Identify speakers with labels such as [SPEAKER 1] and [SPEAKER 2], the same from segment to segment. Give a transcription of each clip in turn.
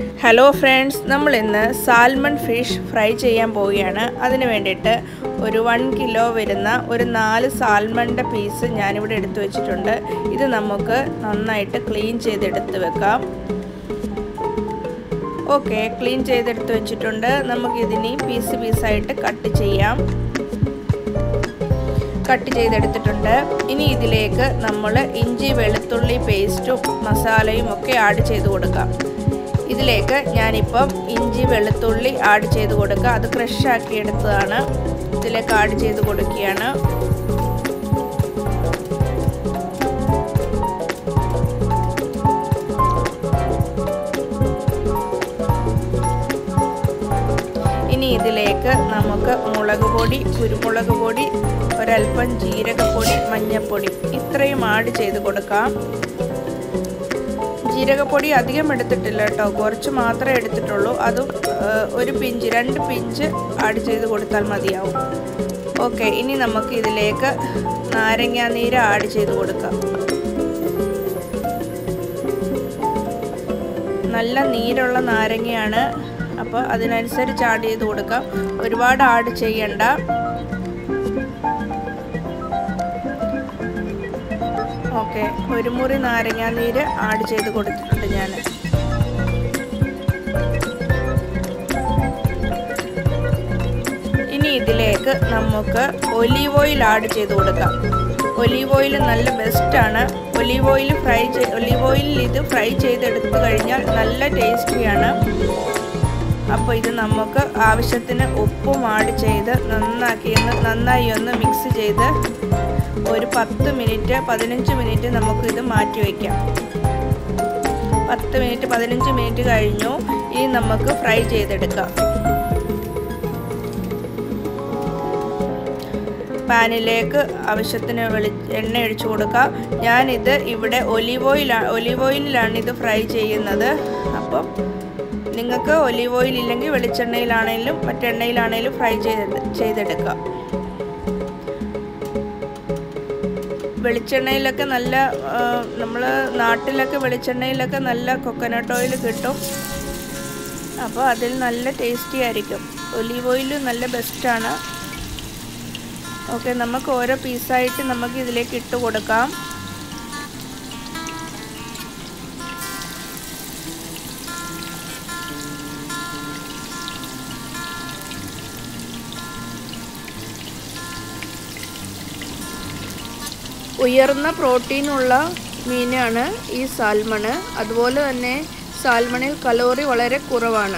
[SPEAKER 1] hello friends നമ്മൾ ഇന്ന് salmon fish fry ചെയ്യാൻ പോവുകയാണ് അതിന് വേണ്ടിയിട്ട് ഒരു വൺ കിലോ വരുന്ന ഒരു നാല് സാൽമണിൻ്റെ പീസ് ഞാനിവിടെ എടുത്തു വെച്ചിട്ടുണ്ട് ഇത് നമുക്ക് നന്നായിട്ട് ക്ലീൻ ചെയ്തെടുത്ത് വെക്കാം ഓക്കെ ക്ലീൻ ചെയ്തെടുത്ത് വെച്ചിട്ടുണ്ട് നമുക്കിതിനി പീസ് പീസായിട്ട് കട്ട് ചെയ്യാം കട്ട് ചെയ്തെടുത്തിട്ടുണ്ട് ഇനി ഇതിലേക്ക് നമ്മൾ ഇഞ്ചി വെളുത്തുള്ളി പേസ്റ്റും മസാലയും ഒക്കെ ആഡ് ചെയ്ത് കൊടുക്കാം ഇതിലേക്ക് ഞാനിപ്പം ഇഞ്ചി വെളുത്തുള്ളി ആഡ് ചെയ്ത് കൊടുക്കുക അത് ക്രഷ് ആക്കി എടുത്തതാണ് ഇതിലേക്ക് ആഡ് ചെയ്ത് കൊടുക്കുകയാണ് ഇനി ഇതിലേക്ക് നമുക്ക് മുളക് പൊടി കുരുമുളക് പൊടി ഒരൽപ്പം ജീരകപ്പൊടി മഞ്ഞൾപ്പൊടി ഇത്രയും ആഡ് ചെയ്ത് കൊടുക്കാം ജീരകപ്പൊടി അധികം എടുത്തിട്ടില്ല കേട്ടോ കുറച്ച് മാത്രമേ എടുത്തിട്ടുള്ളൂ അതും ഒരു പിഞ്ച് രണ്ട് പിഞ്ച് ആഡ് ചെയ്ത് കൊടുത്താൽ മതിയാവും ഓക്കെ ഇനി നമുക്ക് ഇതിലേക്ക് നാരങ്ങാ നീര് ആഡ് ചെയ്ത് കൊടുക്കാം നല്ല നീരുള്ള നാരങ്ങയാണ് അപ്പോൾ അതിനനുസരിച്ച് ആഡ് ചെയ്ത് കൊടുക്കാം ഒരുപാട് ആഡ് ചെയ്യണ്ട ഓക്കെ ഒരു മുറി നാരങ്ങാ നീര് ആഡ് ചെയ്ത് കൊടുത്തിട്ടുണ്ട് ഞാൻ ഇനി ഇതിലേക്ക് നമുക്ക് ഒലീവ് ഓയിൽ ആഡ് ചെയ്ത് കൊടുക്കാം ഒലീവ് ഓയിൽ നല്ല ബെസ്റ്റാണ് ഒലീവ് ഓയിൽ ഫ്രൈ ഒലീവ് ഓയിലിൽ ഇത് ഫ്രൈ ചെയ്തെടുത്തു കഴിഞ്ഞാൽ നല്ല ടേസ്റ്റിയാണ് അപ്പോൾ ഇത് നമുക്ക് ആവശ്യത്തിന് ഉപ്പും ആഡ് ചെയ്ത് നന്നാക്കി നന്നായി ഒന്ന് മിക്സ് ചെയ്ത് ഒരു പത്ത് മിനിറ്റ് പതിനഞ്ച് മിനിറ്റ് നമുക്കിത് മാറ്റി വയ്ക്കാം പത്ത് മിനിറ്റ് പതിനഞ്ച് മിനിറ്റ് കഴിഞ്ഞു ഇനി നമുക്ക് ഫ്രൈ ചെയ്തെടുക്കാം പാനിലേക്ക് ആവശ്യത്തിന് വെളി എണ്ണ ഒഴിച്ചു കൊടുക്കാം ഞാനിത് ഇവിടെ ഒലീവ് ഓയിൽ ഒലീവ് ഓയിലിലാണ് ഇത് ഫ്രൈ ചെയ്യുന്നത് അപ്പം നിങ്ങൾക്ക് ഒലീവ് ഓയിൽ ഇല്ലെങ്കിൽ വെളിച്ചെണ്ണയിലാണെങ്കിലും മറ്റെണ്ണയിലാണെങ്കിലും ഫ്രൈ ചെയ്ത് ചെയ്തെടുക്കാം വെളിച്ചെണ്ണയിലൊക്കെ നല്ല നമ്മൾ നാട്ടിലൊക്കെ വെളിച്ചെണ്ണയിലൊക്കെ നല്ല കൊക്കനട്ട് ഓയിൽ കിട്ടും അപ്പോൾ അതിൽ നല്ല ടേസ്റ്റി ആയിരിക്കും ഒലീവ് ഓയിൽ നല്ല ബെസ്റ്റാണ് ഓക്കെ നമുക്ക് ഓരോ പീസായിട്ട് നമുക്ക് ഇതിലേക്ക് ഇട്ട് കൊടുക്കാം ഉയർന്ന പ്രോട്ടീനുള്ള മീനാണ് ഈ സാൽമണ് അതുപോലെ തന്നെ സാൽമണിൽ കലോറി വളരെ കുറവാണ്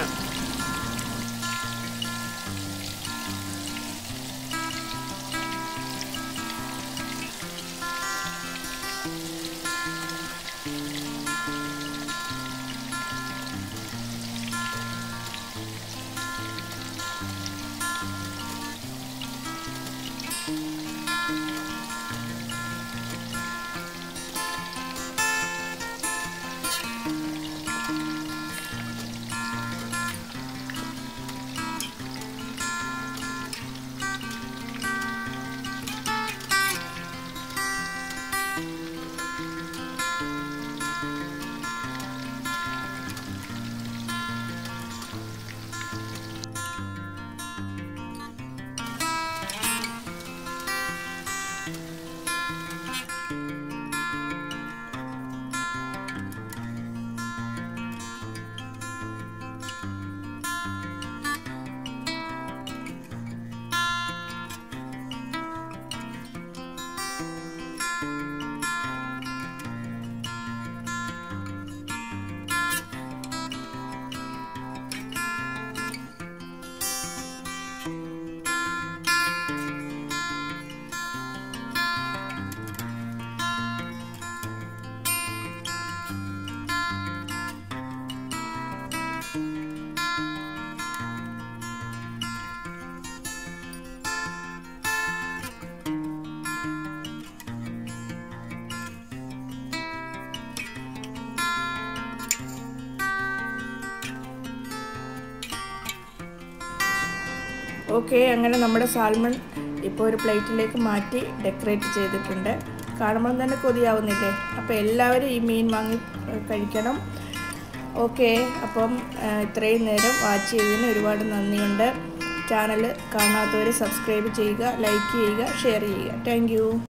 [SPEAKER 1] ഓക്കെ അങ്ങനെ നമ്മുടെ സാൽമൺ ഇപ്പോൾ ഒരു പ്ലേറ്റിലേക്ക് മാറ്റി ഡെക്കറേറ്റ് ചെയ്തിട്ടുണ്ട് കാണുമ്പോൾ തന്നെ കൊതിയാവുന്നില്ലേ അപ്പോൾ എല്ലാവരും ഈ മീൻ വാങ്ങി കഴിക്കണം ഓക്കെ അപ്പം ആ, ഇത്രയും നേരം വാച്ച് ചെയ്തതിന് ഒരുപാട് നന്ദിയുണ്ട് ചാനൽ കാണാത്തവർ സബ്സ്ക്രൈബ് ചെയ്യുക ലൈക്ക് ചെയ്യുക ഷെയർ ചെയ്യുക താങ്ക്